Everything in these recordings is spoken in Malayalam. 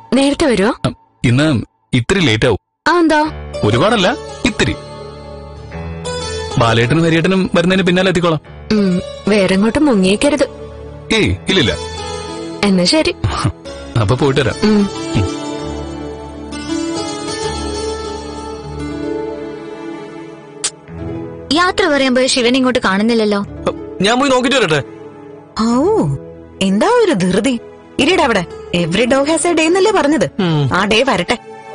നേരത്തെ വരുമോ അ, ഇന്ന് ഇത്തിരി ലേറ്റ് ആവും ആ എന്താ ഒരുപാടല്ല ഇത്തിരി ബാലേട്ടനും ഹരിയേട്ടനും വരുന്നതിന് പിന്നാലെ എത്തിക്കോളാം ഉം, വേറെ എങ്ങോട്ടും മുങ്ങിയേക്കരുത് ഏയ് ഇല്ലില്ല എന്നാ ശരി അപ്പൊ പോയിട്ട് വരാം ഉം. യാത്ര പറയാൻ പോയ ശിവൻ ഇങ്ങോട്ട് കാണുന്നില്ലല്ലോ ഞാൻ പോയി നോക്കിട്ട് വരട്ടെ ഓ എന്താ ഒരു ധൃതി ഇരിയുടെ അവിടെ every dog has a day എന്നല്ലേ പറഞ്ഞത് ആ ഡേ വരട്ടെ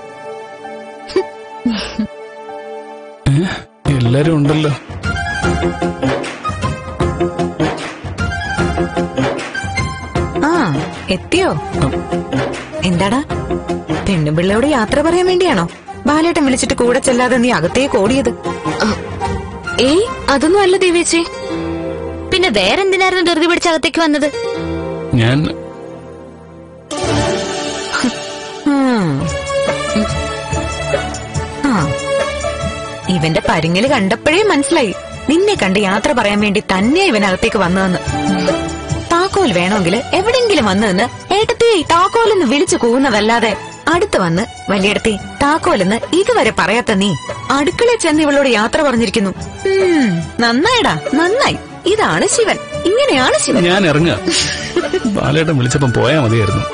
എല്ലാരും ഉണ്ടല്ലോ ആ എത്തിയോ എന്താടാ പെണ്ണുപിള്ളയോട് യാത്ര പറയാൻ വേണ്ടിയാണോ ബാലേട്ടൻ വിളിച്ചിട്ട് കൂടെ ചെല്ലാതെ നീ അകത്തേക്ക് ഓടിയത് ഏയ് അതൊന്നും അല്ല ദേവേച്ചി പിന്നെ വേറെന്തിനായിരുന്നു ധൃതി പിടിച്ച് അകത്തേക്ക് വന്നത് ഞാൻ ഉം. ആ ഇവന്റെ പരിങ്ങല് കണ്ടപ്പോഴേ മനസ്സിലായി നിന്നെ കണ്ട് യാത്ര പറയാൻ വേണ്ടി തന്നെ ഇവൻ അകത്തേക്ക് വന്നതെന്ന് താക്കോൽ വേണമെങ്കിൽ എവിടെങ്കിലും വന്നു നിന്ന് ഏട്ടത്തിയെ താക്കോലെന്ന് വിളിച്ചു കൂവുന്നതല്ലാതെ അടുത്ത് വന്ന് വലിയടത്തി താക്കോലെന്ന് ഇതുവരെ പറയാത്ത നീ അടുക്കളയിൽ ചെന്ന് ഇവളോട് യാത്ര പറഞ്ഞിരിക്കുന്നു ഉം, നന്നായിടാ നന്നായി ഇതാണ് ശിവൻ ഇങ്ങനെയാണ് ശിവൻ ഞാൻ ഇറങ്ങാ ബാലേട്ടൻ വിളിച്ചപ്പം പോയാ മതിയായിരുന്നു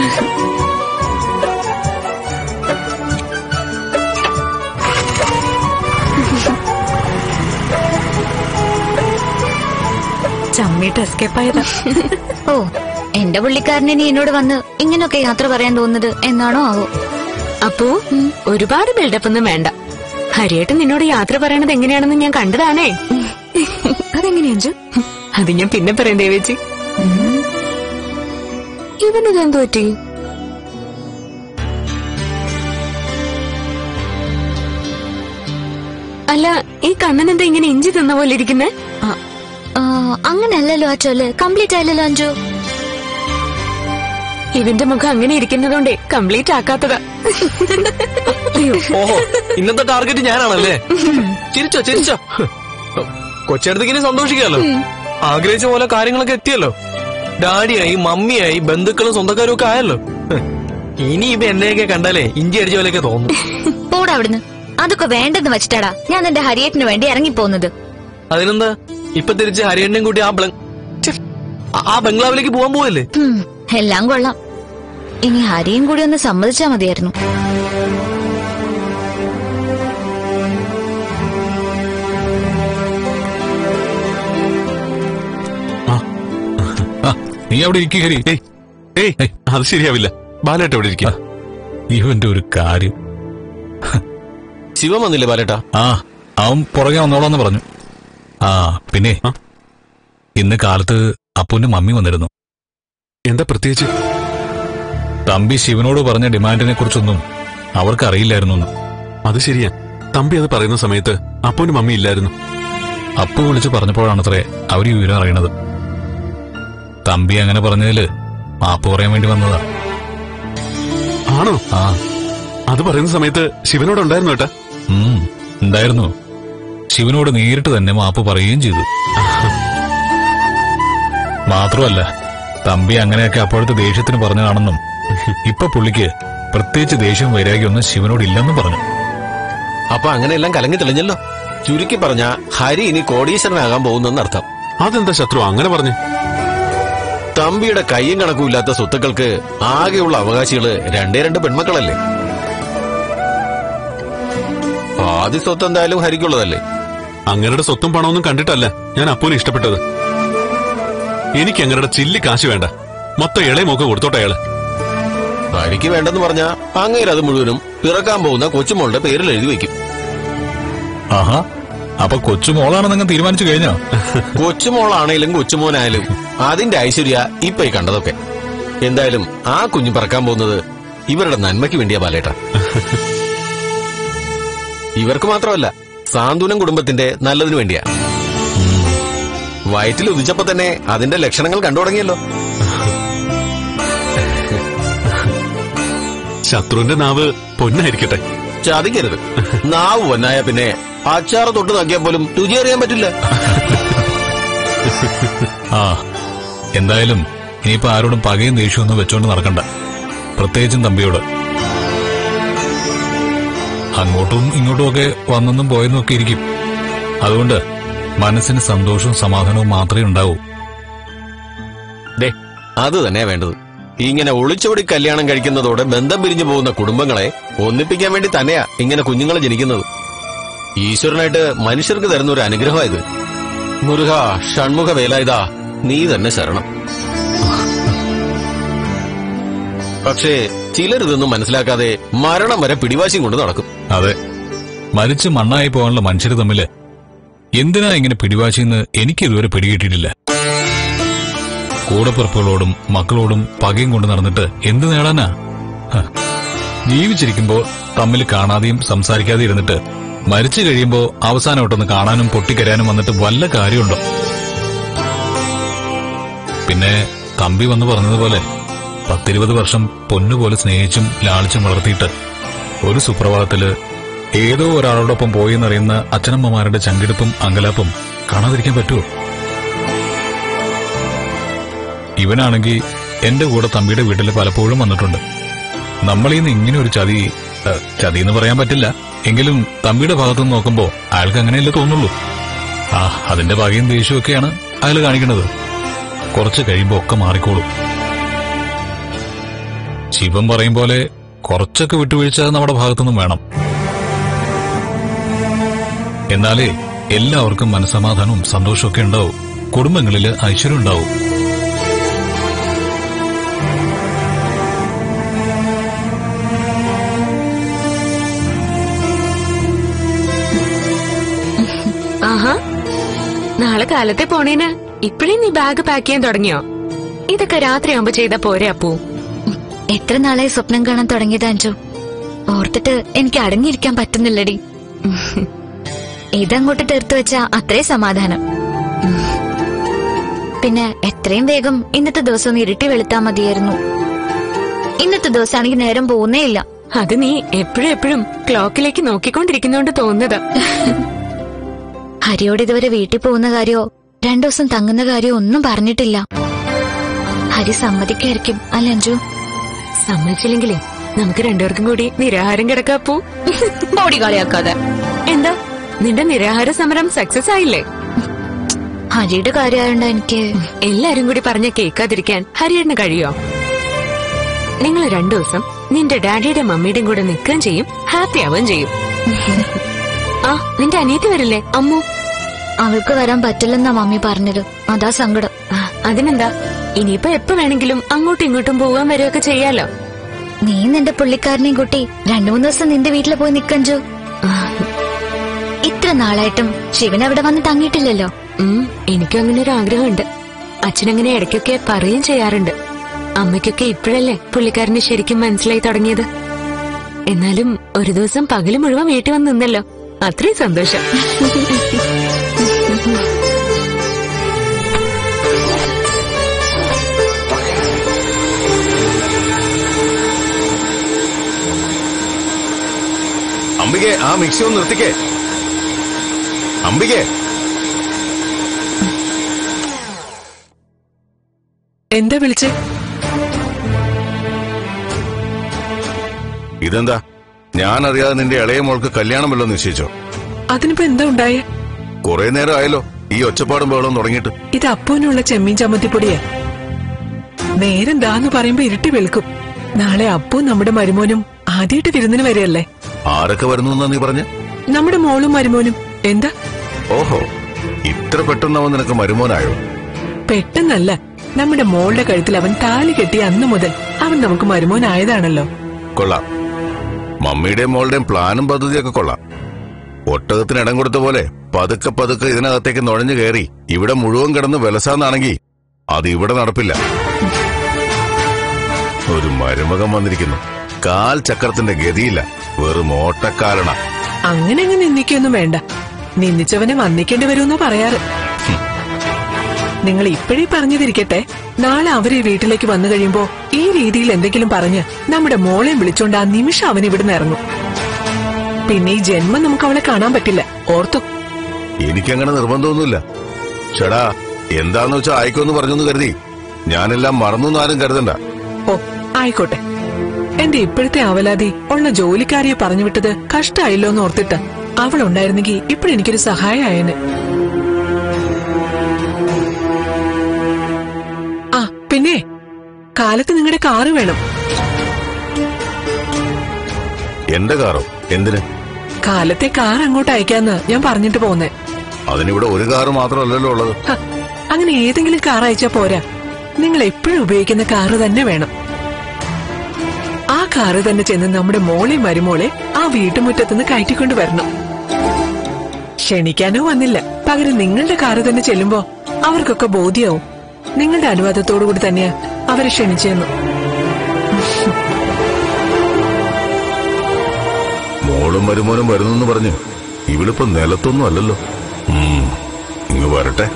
ചമ്മിട്ട് എസ്കേപ്പ് ആയതാ ഓ എന്റെ പുള്ളിക്കാരനെ നീ എന്നോട് വന്ന് ഇങ്ങനൊക്കെ യാത്ര പറയാൻ തോന്നുന്നത് എന്നാണോ ആവോ അപ്പോ ഒരുപാട് ബിൽഡപ്പ് ഒന്നും വേണ്ട ഹരിയേട്ടൻ നിന്നോട് യാത്ര പറയണത് എങ്ങനെയാണെന്ന് ഞാൻ കണ്ടതാണേ അതെങ്ങനെയാ അഞ്ജു അത് ഞാൻ പിന്നെ പറയാം ദേവേച്ചി ഇവനിതെന്തു പറ്റി അല്ല ഈ കണ്ണൻ എന്താ ഇങ്ങനെ ഇഞ്ചി തിന്ന പോലെ ഇരിക്കുന്നേ ആ, അങ്ങനെയല്ലല്ലോ ആ ചൊല്ല് കംപ്ലീറ്റ് ആയില്ലല്ലോ അഞ്ജു ഇവന്റെ മുഖം അങ്ങനെ ഇരിക്കുന്നതുകൊണ്ടേ കംപ്ലീറ്റ് ആക്കാത്തതാ ഓഹോ ഇന്നത്തെ ടാർഗറ്റ് ഞാനാണല്ലേ ചിരിച്ചോ ചിരിച്ചോ കൊച്ചടുത്തേക്ക് ഇനി സന്തോഷിക്കാലോ ആഗ്രഹിച്ച പോലെ കാര്യങ്ങളൊക്കെ എത്തിയല്ലോ ഡാഡിയായി മമ്മിയായി ബന്ധുക്കളും സ്വന്തക്കാരും ഒക്കെ ആയല്ലോ ഹ്. ഇനി ഇപ്പൊ എന്നെയൊക്കെ കണ്ടാലേ ഇഞ്ചി അടിച്ച പോലെയൊക്കെ തോന്നും പോടാ അവിടുന്ന് അതൊക്കെ വേണ്ടെന്ന് വെച്ചിട്ടാടാ ഞാൻ എന്റെ ഹരിയേറ്റിന് വേണ്ടി ഇറങ്ങിപ്പോന്നത് അതിനെന്താ ഇപ്പൊ തിരിച്ച് ഹരിയണ്ണയും കൂട്ടി ആ ബ്ല ഛെ, ആ- ആ ബംഗ്ലാവിലേക്ക് പോവാൻ പോവല്ലേ ഉം, എല്ലാം കൊള്ളാം ഇനി ഹരിയും കൂടി ഒന്ന് സമ്മതിച്ചാ മതിയായിരുന്നു ആ, നീ അവിടെ ഇരിക്കുക ഹരി ഏയ് ഏയ് അത് ശരിയാവില്ല ബാലേട്ട എവിടെ ഇരിക്കുക ഇവന്റെ ഒരു കാര്യം ശിവൻ വന്നില്ലേ ബാലേട്ടാ ആ അവൻ പുറകെ വന്നോളാന്ന് പറഞ്ഞു ആ പിന്നെ ആ? ഇന്ന് കാലത്ത് അപ്പുവിന്റെ മമ്മി വന്നിരുന്നു എന്താ പ്രത്യേകിച്ച് തമ്പി ശിവനോട് പറഞ്ഞ ഡിമാൻഡിനെ കുറിച്ചൊന്നും അവർക്ക് അറിയില്ലായിരുന്നു അത് ശരിയാ തമ്പി അത് പറയുന്ന സമയത്ത് അപ്പൂന് മമ്മി ഇല്ലായിരുന്നു അപ്പു വിളിച്ചു പറഞ്ഞപ്പോഴാണത്രേ അവര് ഈ വിവരം അറിയണത് തമ്പി അങ്ങനെ പറഞ്ഞതില് മാപ്പ് പറയാൻ വേണ്ടി വന്നതാ ആണോ ആ അത് പറയുന്ന സമയത്ത് ശിവനോട് ഉണ്ടായിരുന്നു ഏട്ടാ ഉം, ഉണ്ടായിരുന്നു ശിവനോട് നേരിട്ട് തന്നെ മാപ്പ് പറയുകയും ചെയ്തു മാത്രമല്ല തമ്പി അങ്ങനെയൊക്കെ അപ്പോഴത്തെ ദേഷ്യത്തിന് പറഞ്ഞതാണെന്നും ഇപ്പൊ പുള്ളിക്ക് പ്രത്യേകിച്ച് ദേഷ്യം വൈരാഗ്യമൊന്നും ശിവനോട് ഇല്ലെന്നും പറഞ്ഞു അപ്പൊ അങ്ങനെയെല്ലാം കലങ്ങി തെളിഞ്ഞല്ലോ ചുരുക്കി പറഞ്ഞ ഹരി ഇനി കോടീശ്വരനാകാൻ പോകുന്നെന്നർത്ഥം അതെന്താ ശത്രു അങ്ങനെ പറഞ്ഞു തമ്പിയുടെ കയ്യും കണക്കും ഇല്ലാത്ത സ്വത്തുക്കൾക്ക് ആകെയുള്ള അവകാശികള് രണ്ടേ രണ്ട് പെൺമക്കളല്ലേ ആദ്യ സ്വത്ത് എന്തായാലും ഹരിക്കുള്ളതല്ലേ അങ്ങരുടെ സ്വത്തും പണമൊന്നും കണ്ടിട്ടല്ല ഞാൻ അപ്പൂനെ ഇഷ്ടപ്പെട്ടത് എനിക്ക് അങ്ങരുടെ ചില്ലി കാശ് വേണ്ട മൊത്തം ഇളയ മോക്ക് കൊടുത്തോട്ടെ അയാള് ഹരിക്ക് വേണ്ടെന്ന് പറഞ്ഞ അങ്ങേര് അത് മുഴുവനും പിറക്കാൻ പോകുന്ന കൊച്ചുമോളുടെ പേരിൽ എഴുതി വെക്കും ആഹാ അപ്പൊ കൊച്ചുമോളാണ് നിങ്ങൾ തീരുമാനിച്ചു കഴിഞ്ഞോ കൊച്ചുമോളാണേലും കൊച്ചുമോനായാലും അതിന്റെ ഐശ്വര്യ ഇപ്പൊ ഈ കണ്ടതൊക്കെ എന്തായാലും ആ കുഞ്ഞ് പറക്കാൻ പോകുന്നത് ഇവരുടെ നന്മയ്ക്ക് വേണ്ടിയാ ബാലേട്ട ഇവർക്ക് മാത്രമല്ല സാന്ത്വനം കുടുംബത്തിന്റെ നല്ലതിനു വേണ്ടിയാ വയറ്റിൽ ഉദിച്ചപ്പോ തന്നെ അതിന്റെ ലക്ഷണങ്ങൾ കണ്ടു തുടങ്ങിയല്ലോ ശത്രുവിന്റെ നാവ് പൊന്നായിരിക്കട്ടെ ചതിക്കരുത് നാവ് പൊന്നായ പിന്നെ അച്ചാറ് തൊട്ട് നോക്കിയാൽ പോലും രുചി അറിയാൻ പറ്റില്ല ആ എന്തായാലും ഇനിയിപ്പോ ആരോടും പകയും ദേഷ്യമൊന്നും വെച്ചോണ്ട് നടക്കണ്ട പ്രത്യേകിച്ചും തമ്പിയോട് അങ്ങോട്ടും ഇങ്ങോട്ടും ഒക്കെ വന്നെന്നും പോയെന്നും ഒക്കെ ഇരിക്കും അതുകൊണ്ട് മനസ്സിന് സന്തോഷവും സമാധാനവും മാത്രമേ ഉണ്ടാവൂ ദേ അത് തന്നെ വേണ്ടത് ഇങ്ങനെ ഒളിച്ചോടി കല്യാണം കഴിക്കുന്നതോടെ ബന്ധം പിരിഞ്ഞു പോകുന്ന കുടുംബങ്ങളെ ഒന്നിപ്പിക്കാൻ വേണ്ടി തന്നെയാ ഇങ്ങനെ കുഞ്ഞുങ്ങൾ ജനിക്കുന്നത് ഈശ്വരനായിട്ട് മനുഷ്യർക്ക് തരുന്ന ഒരു അനുഗ്രഹമായത് മുരുക ഷൺമുഖ വേലായുധാ നീ തന്നെ ശരണം പക്ഷേ ചിലരിതൊന്നും മനസ്സിലാക്കാതെ മരണം വരെ പിടിവാശിയും കൊണ്ട് നടക്കും അതെ മരിച്ച് മണ്ണായി പോകാനുള്ള മനുഷ്യർ തമ്മില് എന്തിനാ ഇങ്ങനെ പിടിവാശിന്ന് എനിക്ക് ഇതുവരെ പിടികിട്ടിട്ടില്ല കൂടപ്പിറപ്പുകളോടും മക്കളോടും പകയും കൊണ്ട് നടന്നിട്ട് എന്ത് നേടാനാ ഹ. ജീവിച്ചിരിക്കുമ്പോ തമ്മിൽ കാണാതെയും സംസാരിക്കാതെ ഇരുന്നിട്ട് മരിച്ചു കഴിയുമ്പോ അവസാനമായിട്ടൊന്ന് കാണാനും പൊട്ടിക്കരാനും വന്നിട്ട് വല്ല കാര്യമുണ്ടോ പിന്നെ തമ്പി വന്ന് പറഞ്ഞതുപോലെ പത്തിരുപത് വർഷം പൊന്നുപോലെ സ്നേഹിച്ചും ലാളിച്ചും വളർത്തിയിട്ട് ഒരു സുപ്രഭാതത്തില് ഏതോ ഒരാളോടൊപ്പം പോയി എന്നറിയുന്ന അച്ഛനമ്മമാരുടെ ചങ്കിടുപ്പും അങ്കലാപ്പും കാണാതിരിക്കാൻ പറ്റുമോ ഇവനാണെങ്കിൽ എന്റെ കൂടെ തമ്പിയുടെ വീട്ടിൽ പലപ്പോഴും വന്നിട്ടുണ്ട് നമ്മളീന്ന് ഇങ്ങനെ ഒരു ചതി ഏ, ചതി എന്ന് പറയാൻ പറ്റില്ല എങ്കിലും തമ്പിയുടെ ഭാഗത്തുനിന്ന് നോക്കുമ്പോ അയാൾക്ക് അങ്ങനെയല്ലേ തോന്നുള്ളൂ ആ അതിന്റെ പകയും ദേഷ്യവും ഒക്കെയാണ് അയാൾ കാണിക്കുന്നത് കുറച്ച് കഴിയുമ്പോ ഒക്കെ മാറിക്കോളും ശിവൻ പറയും പോലെ കുറച്ചൊക്കെ വിട്ടുവീഴ്ച നമ്മുടെ ഭാഗത്തുനിന്നും വേണം എന്നാലേ എല്ലാവർക്കും മനസമാധാനവും സന്തോഷമൊക്കെ ഉണ്ടാവും കുടുംബങ്ങളില് ഐശ്വര്യം ഉണ്ടാവും ആഹാ നാളെ കാലത്തെ പോണേന് ഇപ്പഴേ നീ ബാഗ് പാക്ക് ചെയ്യാൻ തുടങ്ങിയോ ഇതൊക്കെ രാത്രിയാകുമ്പോ ചെയ്താ പോരെ അപ്പൂ എത്ര നാളായി സ്വപ്നം കാണാൻ തുടങ്ങിയത് അഞ്ചു ഓർത്തിട്ട് എനിക്ക് അടങ്ങിയിരിക്കാൻ പറ്റുന്നില്ലടി ഇതങ്ങോട്ട് തീർത്തു വെച്ച അത്രേ സമാധാനം പിന്നെ എത്രയും വേഗം ഇന്നത്തെ ദിവസം ഒന്ന് ഇരുട്ടി വെളുത്താ മതിയായിരുന്നു ഇന്നത്തെ ദിവസമാണെങ്കിൽ നേരം പോകുന്നേ ഇല്ല അത് നീ എപ്പോഴും എപ്പോഴും ക്ലോക്കിലേക്ക് നോക്കിക്കൊണ്ടിരിക്കുന്നോണ്ട് തോന്നുന്നതാ ഹരിയോട് ഇതുവരെ വീട്ടിൽ പോകുന്ന കാര്യോ രണ്ടു ദിവസം തങ്ങുന്ന കാര്യോ ഒന്നും പറഞ്ഞിട്ടില്ല ഹരി സമ്മതിക്കായിരിക്കും അല്ല അഞ്ജു സമ്മതിച്ചില്ലെങ്കിലേ നമുക്ക് രണ്ടുപേർക്കും കൂടി നിരാഹാരം കിടക്കാപ്പൂ ബോഡി കളിയാക്കാതെ എന്താ നിന്റെ നിരാഹാര സമരം സക്സസ് ആയില്ലേ ഹരിയുടെ കാര്യമായോണ്ട് എനിക്ക് എല്ലാരും കൂടി പറഞ്ഞ കേൾക്കാതിരിക്കാൻ ഹരിയേട്ടന് കഴിയോ നിങ്ങൾ രണ്ടു ദിവസം നിന്റെ ഡാഡിയുടെ മമ്മിയുടെയും കൂടെ നിൽക്കുകയും ചെയ്യും ഹാപ്പി ആവുകയും ചെയ്യും ആ നിന്റെ അനിയത്തി വരില്ലേ അമ്മു അവൾക്ക് വരാൻ പറ്റില്ലെന്നാ മമ്മി പറഞ്ഞത് അതാ സങ്കടം ആ, അതിനെന്താ ഇനിയിപ്പോ എപ്പോ വേണമെങ്കിലും അങ്ങോട്ടും ഇങ്ങോട്ടും പോവാൻ വരികയൊക്കെ ചെയ്യാലോ നീ നിന്റെ പുള്ളിക്കാരനെയും കൂട്ടി രണ്ടു മൂന്ന് ദിവസം നിന്റെ വീട്ടിൽ പോയി നിക്കഞ്ചു ആ, ഇത്ര നാളായിട്ടും ശിവൻ അവിടെ വന്ന് തങ്ങിയിട്ടില്ലല്ലോ ഉം, എനിക്കും അങ്ങനെ ഒരു ആഗ്രഹമുണ്ട് അച്ഛനങ്ങനെ ഇടയ്ക്കൊക്കെ പറയുകയും ചെയ്യാറുണ്ട് അമ്മയ്ക്കൊക്കെ ഇപ്പോഴല്ലേ പുള്ളിക്കാരന് ശരിക്കും മനസ്സിലായി തുടങ്ങിയത് എന്നാലും ഒരു ദിവസം പകല് മുഴുവൻ വീട്ടിൽ വന്ന് നിന്നല്ലോ അത്രയും സന്തോഷം അംബികെ ആ മിക്സി ഒന്ന് നിർത്തിക്കേ അംബികെ എന്താ വിളിച്ചേ ഇതെന്താ ഞാൻ അറിയാതെ നിന്റെ ഇളയ മോൾക്ക് കല്യാണം വല്ലതും നിശ്ചയിച്ചോ അതിനിപ്പോ എന്താ ഉണ്ടായേ കുറെ നേരം ആയല്ലോ ഈ ഒച്ചപ്പാടും ബഹളവും തുടങ്ങിയിട്ട് ഇത് അപ്പൂനുള്ള ചെമ്മീൻ ചമ്മന്തിപ്പൊടിയാ നേരം ദാന്ന് പറയുമ്പോ ഇരുട്ടി വെളുക്കും നാളെ അപ്പു നമ്മുടെ മരുമോനും ആദ്യമായിട്ട് വിരുന്നിന് വരെയല്ലേ ആരൊക്കെ വരുന്നു എന്നാ നീ പറഞ്ഞ നമ്മുടെ മോളും മരുമോനും എന്താ ഓഹോ ഇത്ര പെട്ടെന്ന് അവൻ നിനക്ക് മരുമോനായോ പെട്ടെന്നല്ല നമ്മുടെ മോളുടെ കഴുത്തിൽ അവൻ താലി കെട്ടിയ അന്ന് മുതൽ അവൻ നമുക്ക് മരുമോനായതാണല്ലോ കൊള്ളാം മമ്മിയുടെയും മോളുടെയും പ്ലാനും പദ്ധതിയൊക്കെ കൊള്ളാം ഒട്ടകത്തിന് ഇടം കൊടുത്ത പോലെ പതുക്കെ പതുക്കെ ഇതിനകത്തേക്ക് നുഴഞ്ഞു കയറി ഇവിടെ മുഴുവൻ കിടന്ന് വിലസാന്നാണെങ്കിൽ അത് ഇവിടെ നടപ്പില്ല ഒരു മരുമകൻ വന്നിരിക്കുന്നു കാൽ ചക്രത്തിന്റെ ഗതിയില്ല വെറും ഓട്ടക്കാരണ അങ്ങനെ അങ്ങ് നിന്ദിക്കൊന്നും വേണ്ട നിന്ദിച്ചവനെ വന്നിക്കേണ്ടി വരുമെന്ന് പറയാറ് നിങ്ങൾ ഇപ്പോഴേ പറഞ്ഞതിരിക്കട്ടെ നാളെ അവര് ഈ വീട്ടിലേക്ക് വന്നു കഴിയുമ്പോ ഈ രീതിയിൽ എന്തെങ്കിലും പറഞ്ഞ് നമ്മുടെ മോളെ വിളിച്ചോണ്ട് ആ നിമിഷം അവൻ ഇവിടുന്ന് ഇറങ്ങും പിന്നെ ഈ ജന്മം നമുക്ക് അവളെ കാണാൻ പറ്റില്ല ഓർത്തു എനിക്കങ്ങനെ നിർബന്ധമൊന്നുമില്ല ചേടാ എന്താന്ന് വെച്ചാ ആയിക്കോന്ന് പറഞ്ഞെന്ന് കരുതി ഞാനെല്ലാം മറന്നു ആരും കരുതണ്ട ഓ ആയിക്കോട്ടെ എന്റെ ഇപ്പോഴത്തെ അവലാതി ഉള്ള ജോലിക്കാരിയെ പറഞ്ഞു വിട്ടത് കഷ്ടായല്ലോ എന്ന് ഓർത്തിട്ട് അവൾ ഉണ്ടായിരുന്നെങ്കിൽ ഇപ്പോഴെനിക്കൊരു സഹായമായേനെ ആ പിന്നെ കാലത്ത് നിങ്ങളുടെ കാറ് വേണം എന്റെ കാറോ എന്തിന് കാലത്തെ കാർ അങ്ങോട്ട് അയക്കാന്ന് ഞാൻ പറഞ്ഞിട്ട് പോന്നേ അതിനിവിടെ ഒരു കാറ് മാത്രമല്ലല്ലോ ഉള്ളത് ഹ, അങ്ങനെ ഏതെങ്കിലും കാർ അയച്ചാ പോരാ നിങ്ങൾ എപ്പോഴും ഉപയോഗിക്കുന്ന കാറ് തന്നെ വേണം ആ കാറ് തന്നെ ചെന്ന് നമ്മുടെ മോളെ മരുമോളെ ആ വീട്ടുമുറ്റത്തുനിന്ന് കയറ്റിക്കൊണ്ട് വരണം ക്ഷണിക്കാനോ വന്നില്ല പകരം നിങ്ങളുടെ കാറ് തന്നെ ചെല്ലുമ്പോ അവർക്കൊക്കെ ബോധ്യമാവും നിങ്ങളുടെ അനുവാദത്തോടു കൂടി തന്നെയാ അവരെ ക്ഷണിച്ചെന്നു മോളും മരുമോനും വരുന്നെന്ന് പറഞ്ഞ് ഇവളിപ്പോ നിലത്തൊന്നും അല്ലല്ലോ ഉം, ഇങ്ങ് വരട്ടെ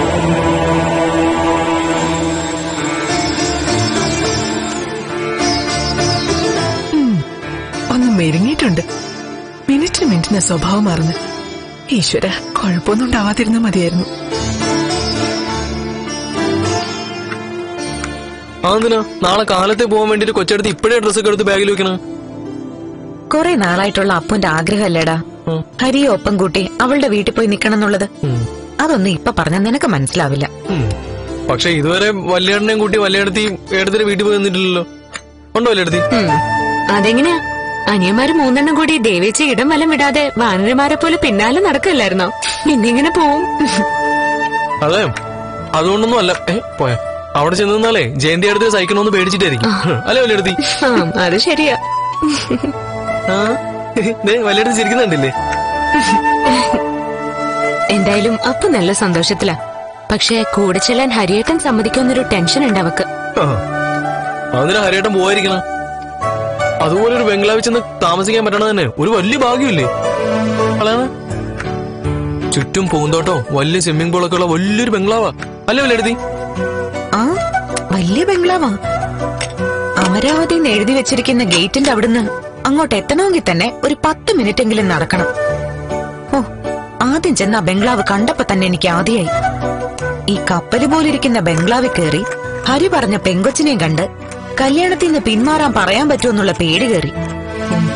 ഒന്ന് മെരുങ്ങിയിട്ടുണ്ട് മിനിറ്റിന് മിനിറ്റിന് സ്വഭാവം മാറുന്നു ഈശ്വര കുഴപ്പമൊന്നും ഉണ്ടാവാതിരുന്നാ മതിയായിരുന്നു അതെന്തിനാ നാളെ കാലത്തെ പോകാൻ വേണ്ടിട്ട് കൊച്ചെടുത്ത് ഇപ്പോഴേ ഡ്രസ്സൊക്കെ എടുത്ത് ബാഗിൽ വെക്കണം കുറെ നാളായിട്ടുള്ള അപ്പുന്റെ ആഗ്രഹമല്ലേടാ ഉം. ഹരിയെ ഒപ്പം കൂട്ടി അവളുടെ വീട്ടിൽ പോയി നിക്കണം എന്നുള്ളത് ഉം. അതൊന്നും ഇപ്പൊ പറഞ്ഞാൽ നിനക്ക് മനസ്സിലാവില്ല ഉം. പക്ഷെ ഇതുവരെ വല്യേടനെയും കൂട്ടി വല്യേടത്തി ഏടത്തിന്റെ വീട്ടിൽ പോയി നിന്നിട്ടില്ലല്ലോ ഉണ്ടോ വല്യേടത്തി ഉം. അതെങ്ങനെയാ അനിയന്മാര് മൂന്നെണ്ണം കൂടി ദേവേച്ച ഇടം വലം വിടാതെ വാനരന്മാരെ പോലെ പിന്നാലെ നടക്കല്ലായിരുന്നോ പിന്നെ ഇങ്ങനെ പോവും അതെ അതുകൊണ്ടൊന്നും അല്ല ഏ പോയ അവിടെ ചെന്ന് നിന്നാലേ ജയന്തി അടുത്ത് സൈക്കിൾ ഒന്ന് പേടിച്ചിട്ടായിരിക്കും അല്ലേ വല്യേടത്തി ആ അത് ശരിയാ ആ ദേ വല്യേടത്തി ചിരിക്കുന്നുണ്ടല്ലേ എന്തായാലും അപ്പൊ നല്ല സന്തോഷത്തിലാ പക്ഷെ കൂടെ ചെല്ലാൻ ഹരിയേട്ടൻ സമ്മതിക്കുമെന്നൊരു ടെൻഷൻ ഉണ്ട് അവക്ക് ആ. അതിന് ഹരിയേട്ടൻ പോയിരിക്കണം അതുപോലെ ഒരു ബംഗ്ലാവിൽ ചെന്ന് താമസിക്കാൻ പറ്റണത് തന്നെ ഒരു വലിയ ഭാഗ്യമില്ലേ അതാണ് ചുറ്റും പൂന്തോട്ടോ വലിയ സ്വിമ്മിംഗ് പൂളൊക്കെ ഉള്ള വലിയൊരു ബംഗ്ലാവാ അല്ലേ വല്ലേടത്തി ആ വലിയ ബംഗ്ലാവാ അമരാവതി എന്ന് എഴുതി വെച്ചിരിക്കുന്ന ഗേറ്റിന്റെ അവിടുന്ന് അങ്ങോട്ട് എത്തണമെങ്കിൽ തന്നെ ഒരു പത്ത് മിനിറ്റ് എങ്കിലും നടക്കണം ഓ ആദ്യം ചെന്ന ആ ബംഗ്ലാവ് കണ്ടപ്പോ തന്നെ എനിക്ക് ആദ്യമായി ഈ കപ്പല് പോലിരിക്കുന്ന ബംഗ്ലാവിൽ കയറി ഹരി പറഞ്ഞ പെങ്കൊച്ചിനെയും കണ്ട് കല്യാണത്തിൽ നിന്ന് പിന്മാറാൻ പറയാൻ പറ്റുമെന്നുള്ള പേടി കയറി ഉം.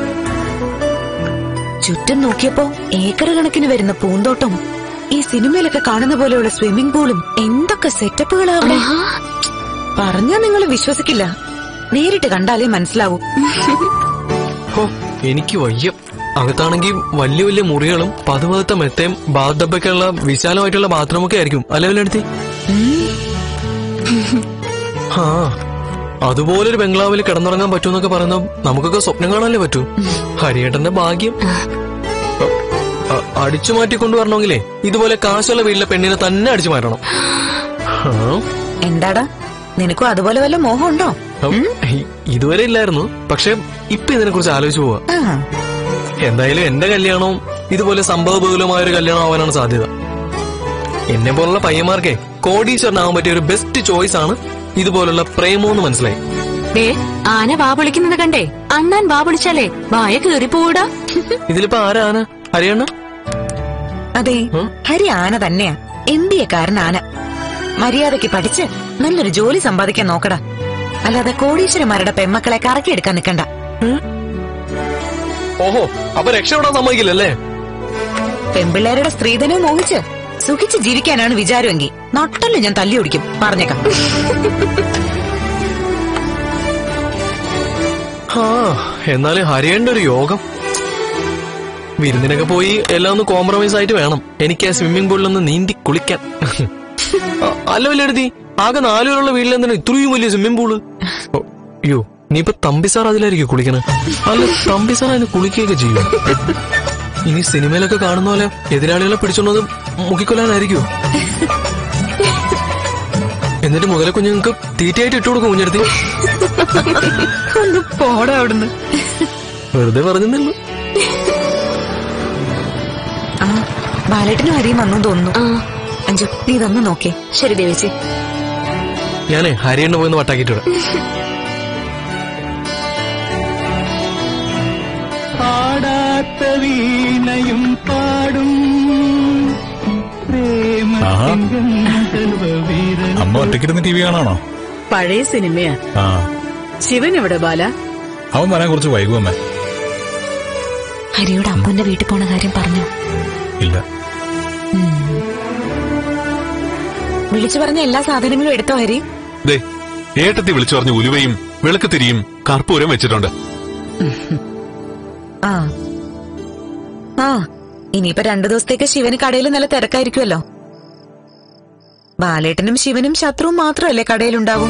ചുറ്റും നോക്കിയപ്പോ ഏക്കർ കണക്കിന് വരുന്ന പൂന്തോട്ടം ഈ സിനിമയിലൊക്കെ കാണുന്ന പോലെയുള്ള സ്വിമ്മിംഗ് പൂളും എന്തൊക്കെ സെറ്റപ്പുകളാ അവിടെ പറഞ്ഞാ നിങ്ങൾ വിശ്വസിക്കില്ല നേരിട്ട് കണ്ടാലേ മനസ്സിലാവൂ ഹോ എനിക്ക് വയ്യ അകത്താണെങ്കിൽ വലിയ വലിയ മുറികളും പതുപതുത്ത മെത്തയും ബാത്ത് ഡബ്ബൊക്കെയുള്ള വിശാലമായിട്ടുള്ള ബാത്റൂമൊക്കെ ആയിരിക്കും അല്ലേ വല്ലേടത്തി ആ അതുപോലൊരു ബംഗ്ലാവിൽ കിടന്നുറങ്ങാൻ പറ്റുമെന്നൊക്കെ പറയുന്ന നമുക്കൊക്കെ സ്വപ്നം കാണാനല്ലേ പറ്റൂ ഹരിയേട്ടന്റെ ഭാഗ്യം അ- അ- അടിച്ചു മാറ്റി കൊണ്ടുവരണമെങ്കിലേ ഇതുപോലെ കാശുള്ള വീട്ടിലെ പെണ്ണിനെ തന്നെ അടിച്ചു മാറ്റണം ആ, എന്താടാ നിനക്കും അതുപോലെ വല്ല മോഹമുണ്ടോ ഉം, ഇ- ഇതുവരെ ഇല്ലായിരുന്നു പക്ഷെ ഇപ്പൊ ഇതിനെ കുറിച്ച് ആലോചിച്ചു പോവാ ആ എന്തായാലും എന്റെ കല്യാണവും ഇതുപോലെ സംഭവബഹുലമായ ഒരു കല്യാണം ആവാനാണ് സാധ്യത എന്നെ പോലുള്ള പയ്യന്മാർക്കേ കോടീശ്വരനാവാൻ പറ്റിയ ഒരു ബെസ്റ്റ് ചോയ്സ് ആണ് ഇതുപോലുള്ള പ്രേമോ എന്ന് മനസ്സിലായി ദേ ആന വാ പൊളിക്കുന്നത് കണ്ടേ അണ്ണാൻ വാ പൊളിച്ചാലേ വായ കീറി പോടാ ഇതിലിപ്പോ ആരാ ആന ഹരിയണ്ണ അതെ ഉം? ഹരി ആന തന്നെയാ എം ബി എക്കാരൻ ആന മര്യാദയ്ക്ക് പഠിച്ച് നല്ലൊരു ജോലി സമ്പാദിക്കാൻ നോക്കടാ അല്ലാതെ കോടീശ്വരന്മാരുടെ പെമ്മക്കളെ കറക്കിയെടുക്കാൻ നിക്കണ്ട ഓഹോ അപ്പൊ രക്ഷപ്പെടാൻ സമ്മതിക്കില്ലല്ലേ പെമ്പിള്ളേരുടെ സ്ത്രീധനവും മോഹിച്ച് സുഖിച്ച് ജീവിക്കാനാണ് വിചാരമെങ്കിൽ നട്ടല് ഞാൻ തല്ലി ഓടിക്കും പറഞ്ഞേക്കാം ആ എന്നാലും ഹരിയേണ്ട ഒരു യോഗം വിരുന്നിനൊക്കെ പോയി എല്ലാം ഒന്ന് കോംപ്രമൈസ് ആയിട്ട് വേണം എനിക്ക് ആ സ്വിമ്മിംഗ് പൂളിലൊന്ന് നീന്തി കുളിക്കാൻ അ- അല്ല വല്ല എഴുതി ആകെ നാലുപേരുള്ള വീട്ടിൽ എന്തിനാ ഇത്രയും വലിയ സ്വിമ്മിംഗ് പൂള് ഓ, അയ്യോ നീ ഇപ്പൊ തമ്പി സാർ അതിലായിരിക്കും കുളിക്കണേ അല്ല തമ്പി സാർ അതിന് കുളിക്കുകയൊക്കെ ചെയ്യും ഇനി സിനിമയിലൊക്കെ കാണുന്ന പോലെ എതിരാളികളെ പിടിച്ചോണ്ടത് മുക്കിക്കൊല്ലാനായിരിക്കുമോ എന്നിട്ട് മുതലെ കുഞ്ഞുങ്ങൾക്ക് തീറ്റയായിട്ട് ഇട്ടു കൊടുക്കും കുഞ്ഞെടുത്ത് ഒന്ന് പോടാ അവിടുന്ന് വെറുതെ പറഞ്ഞെന്നുള്ളൂ ആ ബാലേട്ടനും ഹരിയും വന്നു തോന്നുന്നു ആ അഞ്ചു നീ ഇതൊന്ന് നോക്കേ ശരി ദേവിച്ചി ഞാനേ ഹരിയണ്ണ പോയിന്ന് വട്ടാക്കിയിട്ടിടാം പാടാത്ത വീണയും പാടും ആഹാ. പ്രേമീര അമ്മ ഒറ്റയ്ക്കിരുന്ന് ടി വി കാണാണോ പഴയ സിനിമയാ ആ ശിവൻ എവിടെ ബാല അവൻ വരാൻ കുറച്ച് വൈകും അമ്മേ ഹരിയോട് അപ്പുവിന്റെ വീട്ടിൽ പോണ കാര്യം പറഞ്ഞു ഇല്ല വിളിച്ചു പറഞ്ഞ എല്ലാ സാധനങ്ങളും എടുത്തോ ഹരി ദേ ഏട്ടത്തി വിളിച്ചു പറഞ്ഞ ഉലുവയും വിളക്കുതിരിയും കർപ്പൂരം വെച്ചിട്ടുണ്ട് ആ ആ ഇനിയിപ്പോ രണ്ടു ദിവസത്തേക്ക് ശിവന് കടയിൽ നല്ല തിരക്കായിരിക്കുമല്ലോ ബാലേട്ടനും ശിവനും ശത്രുവും മാത്രമല്ലേ കടയിലുണ്ടാവും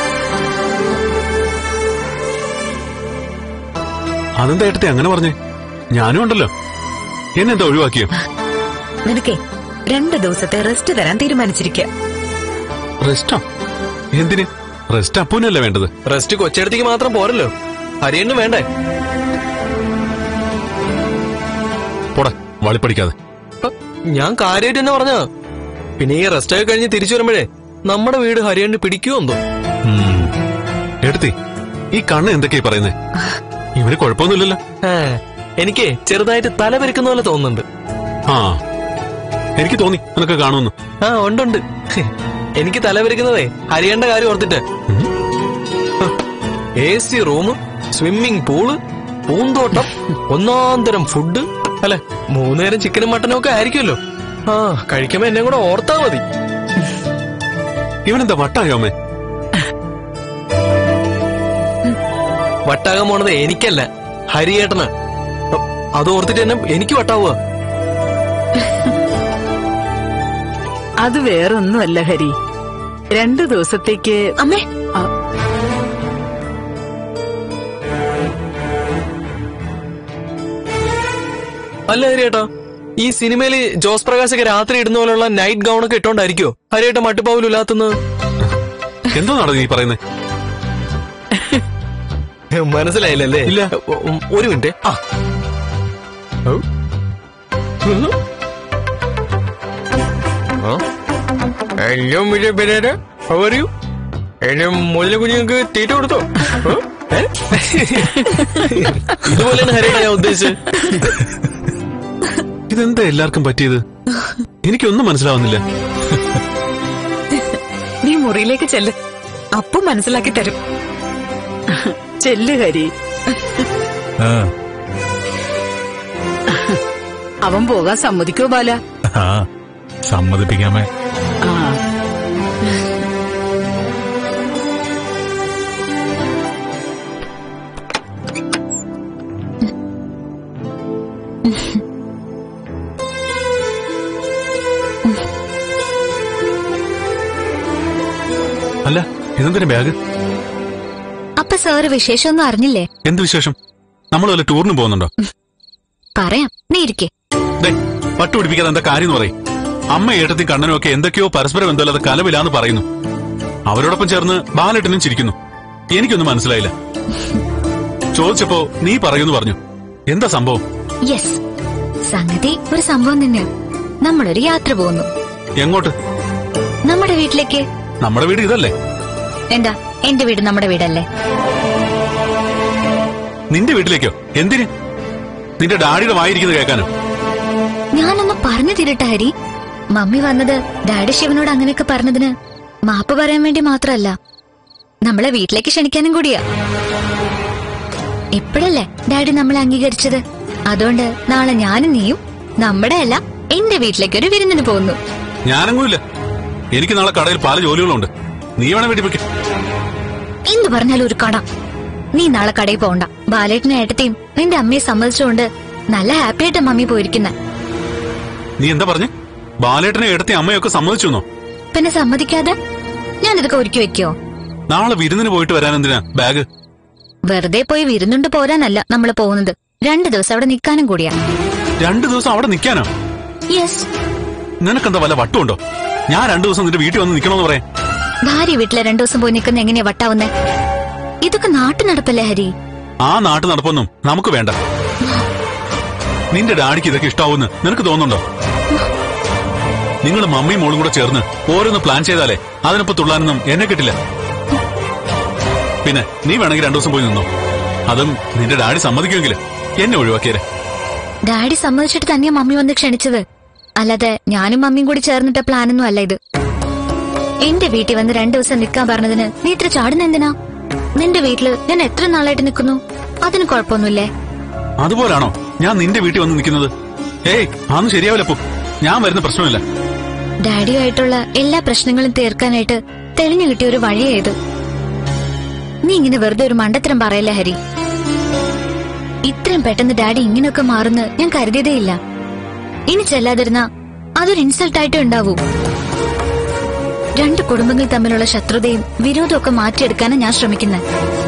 അതെന്താ ഏട്ടത്തി അങ്ങനെ പറഞ്ഞേ ഞാനും ഉണ്ടല്ലോ എന്നെന്താ ഒഴിവാക്കിയോ നിനക്കേ രണ്ട് ദിവസത്തെ റെസ്റ്റ് തരാൻ തീരുമാനിച്ചിരിക്കുക റെസ്റ്റോ എന്തിന് റെസ്റ്റ് അപ്പൂനല്ലേ വേണ്ടത് റെസ്റ്റ് കൊച്ചെടുത്തേക്ക് മാത്രം പോരല്ലോ ഹരിയണ്ണും വേണ്ടേ പോടാ വളിപ്പടിക്കാതെ ഹ, ഞാൻ കാര്യമായിട്ട് തന്നെ പറഞ്ഞ പിന്നെ ഈ റെസ്റ്റ് ഒക്കെ കഴിഞ്ഞ് തിരിച്ചു വരുമ്പോഴേ നമ്മുടെ വീട് ഹരിയണ്ണി പിടിക്കുമോ എന്തോ ഉം. ഏട്ടത്തി ഈ കണ്ണ് എന്തൊക്കെയാ പറയുന്നേ ഇവന് കുഴപ്പമൊന്നുമില്ലല്ലോ ഏ, എനിക്ക് ചെറുതായിട്ട് തല പെരുക്കുന്ന പോലെ തോന്നുന്നുണ്ട് ആ എനിക്ക് തോന്നി നിനക്ക് കാണുമെന്ന് ആ ഉണ്ടുണ്ട് എനിക്ക് തല പെരുക്കുന്നതേ ഹരിയണ്ട കാര്യം ഓർത്തിട്ട് A C room swimming pool പൂന്തോട്ടം ഒന്നാന്തരം ഫുഡ് അല്ലെ മൂന്നേരം ചിക്കനും മട്ടനും ഒക്കെ ആയിരിക്കുമല്ലോ ആ കഴിക്കുമ്പോ എന്നെ കൂടെ ഓർത്താ മതി ഇവനെന്താ വട്ടായോ അമ്മേ വട്ടാകാൻ പോണത് എനിക്കല്ല ഹരിയേട്ടന് അത് ഓർത്തിട്ട് തന്നെ എനിക്ക് വട്ടാവുക അത് വേറൊന്നുമല്ല ഹരി രണ്ടു ദിവസത്തേക്ക് അമ്മേ ആ, അല്ല ഹരിയേട്ടാ ഈ സിനിമയില് ജോസ് പ്രകാശ് ഒക്കെ രാത്രി ഇടുന്ന പോലുള്ള നൈറ്റ് ഗൗൺ ഒക്കെ ഇട്ടോണ്ടായിരിക്കോ ഹരിയേട്ട മട്ടുപാവിലില്ലാത്തുന്നത് എന്തോ നടന്നു നീ പറയുന്നേ മനസ്സിലായില്ലല്ലേ ഇല്ല. ഉം, ഒരു മിനിറ്റ് ആ ഔ. ഉം. ആ? Hello mister Perera how are you എന്റെ മുതല കുഞ്ഞുങ്ങൾക്ക് തീറ്റ കൊടുത്തോ ആ? ഏ? ഇതുപോലെയാണ് ഹരിയേട്ട ഞാൻ ഉദ്ദേശിച്ചത് ഇതെന്താ എല്ലാവർക്കും പറ്റിയത് എനിക്കൊന്നും മനസ്സിലാവുന്നില്ല നീ മുറിയിലേക്ക് ചെല്ല് അപ്പു മനസ്സിലാക്കി തരും ചെല്ല് ഹരി ആ അവൻ പോകാൻ സമ്മതിക്കോ ബാല ആ സമ്മതിപ്പിക്കാമേ ആ അല്ല ഇതെന്തിനാ ബാഗ് അപ്പൊ സാറ് വിശേഷമൊന്നും അറിഞ്ഞില്ലേ എന്ത് വിശേഷം നമ്മൾ വല്ല ടൂറിന് പോകുന്നുണ്ടോ പറയാം നീ ഇരിക്കേ ദേ പട്ടു പിടിപ്പിക്കാതെ എന്താ കാര്യം എന്ന് പറയും അമ്മ ഏട്ടത്തി കണ്ണനും ഒക്കെ എന്തൊക്കെയോ പരസ്പരം ബന്ധമില്ലാതെ കലവിലാന്ന് പറയുന്നു അവരോടൊപ്പം ചേർന്ന് ബാലേട്ടനും ചിരിക്കുന്നു എനിക്കൊന്നും മനസ്സിലായില്ല ചോദിച്ചപ്പോ നീ പറയുന്നു പറഞ്ഞു എന്താ സംഭവം യെസ് സംഗതി ഒരു സംഭവം തന്നെയാ നമ്മളൊരു യാത്ര പോകുന്നു എങ്ങോട്ട് നമ്മുടെ വീട്ടിലേക്ക് നമ്മുടെ വീട് ഇതല്ലേ എന്താ എന്റെ വീട് നമ്മുടെ വീടല്ലേ നിന്റെ വീട്ടിലേക്കോ എന്തിന് നിന്റെ ഡാഡിയുടെ വായിരിക്കുന്നത് കേൾക്കാനോ ഞാനൊന്ന് പറഞ്ഞു തിരട്ടെ ഹരി മമ്മി വന്നത് ഡാഡി ശിവനോട് അങ്ങനെയൊക്കെ പറഞ്ഞതിന് മാപ്പ് പറയാൻ വേണ്ടി മാത്രമല്ല നമ്മളെ വീട്ടിലേക്ക് ക്ഷണിക്കാനും കൂടിയാ ഇപ്പോഴല്ലേ ഡാഡി നമ്മളെ അംഗീകരിച്ചത് അതുകൊണ്ട് നാളെ ഞാനും നീയും നമ്മുടെ അല്ല എന്റെ വീട്ടിലേക്ക് ഒരു വിരുന്നിന് പോകുന്നു ഞാനങ്ങുമില്ല എനിക്ക് നാളെ കടയിൽ പല ജോലികളുണ്ട് നീ വേണം വീട്ടിൽ വെക്കും എന്തു പറഞ്ഞാലും ഒരു കട നീ നാളെ കടയിൽ പോകണ്ട ബാലേട്ടനെ ഏട്ടത്തെയും നിന്റെ അമ്മയെ സമ്മതിച്ചുകൊണ്ട് നല്ല ഹാപ്പി ആയിട്ട് മമ്മി പോയിരിക്കുന്നെ നീ എന്താ പറഞ്ഞ് ബാലേട്ടനെ എടുത്തി അമ്മയൊക്കെ സമ്മതിച്ചു എന്നോ പിന്നെ സമ്മതിക്കാതെ ഞാൻ ഇതൊക്കെ ഒരുക്കി വെക്കോ നാളെ വിരുന്നിന് പോയിട്ട് വരാൻ എന്തിനാ ബാഗ് വെറുതെ പോയി വിരുന്നുണ്ട് പോരാനല്ല നമ്മൾ പോകുന്നത് രണ്ടു ദിവസം അവിടെ നിൽക്കാനും കൂടിയാ രണ്ടു ദിവസം അവിടെ നിൽക്കാനോ യെസ് നിനക്കെന്താ വല്ല വട്ടുണ്ടോ ഞാൻ രണ്ടു ദിവസം നിന്റെ വീട്ടിൽ വന്ന് നിൽക്കണമെന്ന് പറയാം ഭാര്യ വീട്ടിലെ രണ്ടു ദിവസം പോയി നിൽക്കുന്ന എങ്ങനെയാ വട്ടാവുന്നേ ഇതൊക്കെ നാട്ടു നടപ്പല്ലേ ഹരി ആ നാട്ടു നടപ്പൊന്നും നമുക്ക് വേണ്ട നിന്റെ ഡാഡിക്ക് ഇതൊക്കെ ഇഷ്ടാവൂന്ന് നിനക്ക് തോന്നുന്നുണ്ടോ നിങ്ങൾ മമ്മിയും മോളും കൂടെ ചേർന്ന് ഓരോന്ന് പ്ലാൻ ചെയ്താലേ അതിനൊപ്പം തുള്ളാനൊന്നും എന്നെ കിട്ടില്ല പിന്നെ നീ വേണമെങ്കിൽ രണ്ടു ദിവസം പോയി നിന്നോ അതും നിന്റെ ഡാഡി സമ്മതിക്കുമെങ്കിൽ എന്നെ ഒഴിവാക്കിയരെ ഡാഡി സമ്മതിച്ചിട്ട് തന്നെയാ മമ്മി വന്ന് ക്ഷണിച്ചത് അല്ലാതെ ഞാനും മമ്മിയും കൂടി ചേർന്നിട്ട പ്ലാനൊന്നും അല്ല ഇത് എന്റെ വീട്ടിൽ വന്ന് രണ്ടു ദിവസം നിൽക്കാൻ പറഞ്ഞതിന് നീ ഇത്ര ചാടുന്ന എന്തിനാ നിന്റെ വീട്ടില് ഞാൻ എത്ര നാളായിട്ട് നിൽക്കുന്നു അതിന് കുഴപ്പമൊന്നുമില്ലേ അതുപോലാണോ ഞാൻ നിന്റെ വീട്ടിൽ വന്ന് നിൽക്കുന്നത് ഏയ് അതൊന്നും ശരിയാവില്ല അപ്പു ഞാൻ വരുന്ന പ്രശ്നമില്ല ഡാഡിയുമായിട്ടുള്ള എല്ലാ പ്രശ്നങ്ങളും തീർക്കാനായിട്ട് തെളിഞ്ഞു കിട്ടിയ ഒരു വഴിയേത് നീ ഇങ്ങനെ വെറുതെ ഒരു മണ്ടത്തരം പറയല്ലേ ഹരി ഇത്രയും പെട്ടെന്ന് ഡാഡി ഇങ്ങനെയൊക്കെ മാറുന്ന് ഞാൻ കരുതിയതേയില്ല ഇനി ചെല്ലാതിരുന്ന അതൊരു ഇൻസൾട്ട് ആയിട്ടേ ഉണ്ടാവൂ രണ്ട് കുടുംബങ്ങൾ തമ്മിലുള്ള ശത്രുതയും വിരോധവും ഒക്കെ മാറ്റിയെടുക്കാനാണ് ഞാൻ ശ്രമിക്കുന്നത്